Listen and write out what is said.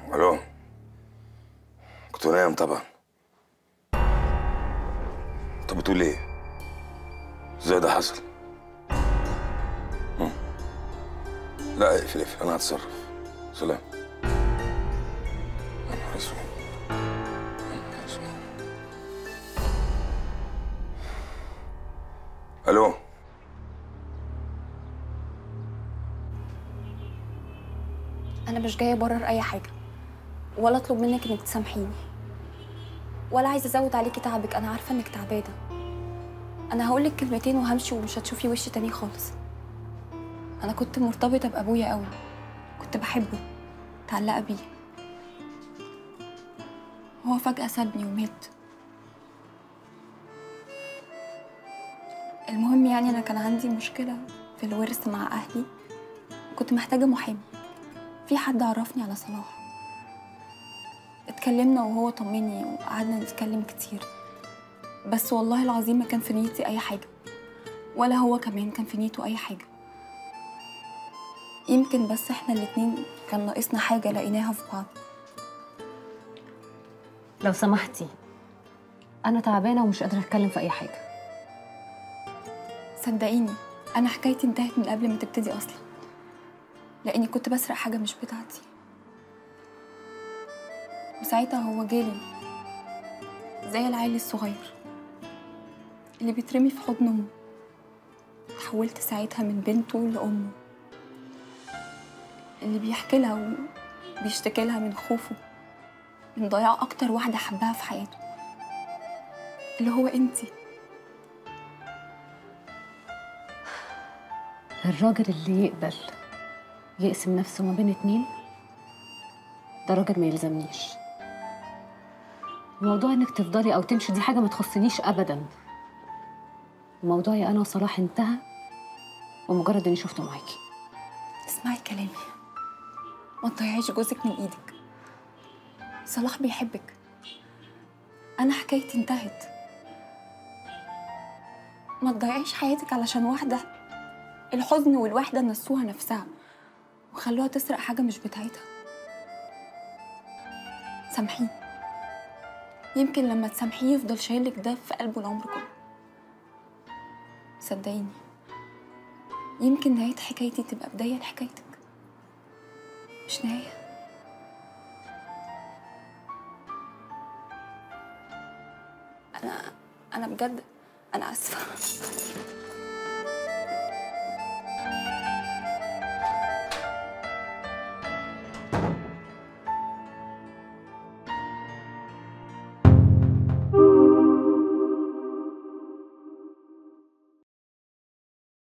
الو كنت نايم طبعا انت بتقول ايه ازاي ده حصل مم. لا اقفل اقفل انا هتصرف سلام يا نهار اسود يا نهار اسود. الو انا مش جايه ابرر اي حاجه ولا اطلب منك انك تسامحيني ولا عايزه ازود عليكي تعبك انا عارفه انك تعبانه انا هقول لك كلمتين وهمشي ومش هتشوفي وش تاني خالص انا كنت مرتبطه بابويا قوي كنت بحبه متعلقه بيه هو فجاه سابني ومات المهم يعني انا كان عندي مشكله في الورث مع اهلي كنت محتاجه محامي في حد عرفني على صلاح اتكلمنا وهو طمني وقعدنا نتكلم كتير بس والله العظيم ما كان في نيتي اي حاجه ولا هو كمان كان في نيته اي حاجه يمكن بس احنا الاتنين كان ناقصنا حاجه لقيناها في بعض لو سمحتي انا تعبانه ومش قادره اتكلم في اي حاجه صدقيني انا حكايتي انتهت من قبل ما تبتدي اصلا لاني كنت بسرق حاجه مش بتاعتي وساعتها هو جالي زي العيل الصغير اللي بيترمي في حضن امه تحولت ساعتها من بنته لامه اللي بيحكي لها وبيشتكي لها من خوفه من ضياع اكتر واحده حبها في حياته اللي هو انتي الراجل اللي يقبل يقسم نفسه ما بين اتنين ده راجل ما يلزمنيش موضوع انك تفضلي او تمشي دي حاجه ما تخصنيش ابدا موضوعي انا وصلاح انتهى ومجرد اني شفته معاكي اسمعي كلامي ما تضيعيش جوزك من ايدك صلاح بيحبك انا حكايتي انتهت ما تضيعيش حياتك علشان واحده الحزن والوحده نسوها نفسها وخلوها تسرق حاجه مش بتاعتها سامحيه يمكن لما تسامحيه يفضل شايلك ده في قلبه العمر كله صدقيني يمكن نهاية حكايتي تبقى بداية لحكايتك مش نهاية أنا أنا بجد أنا آسفة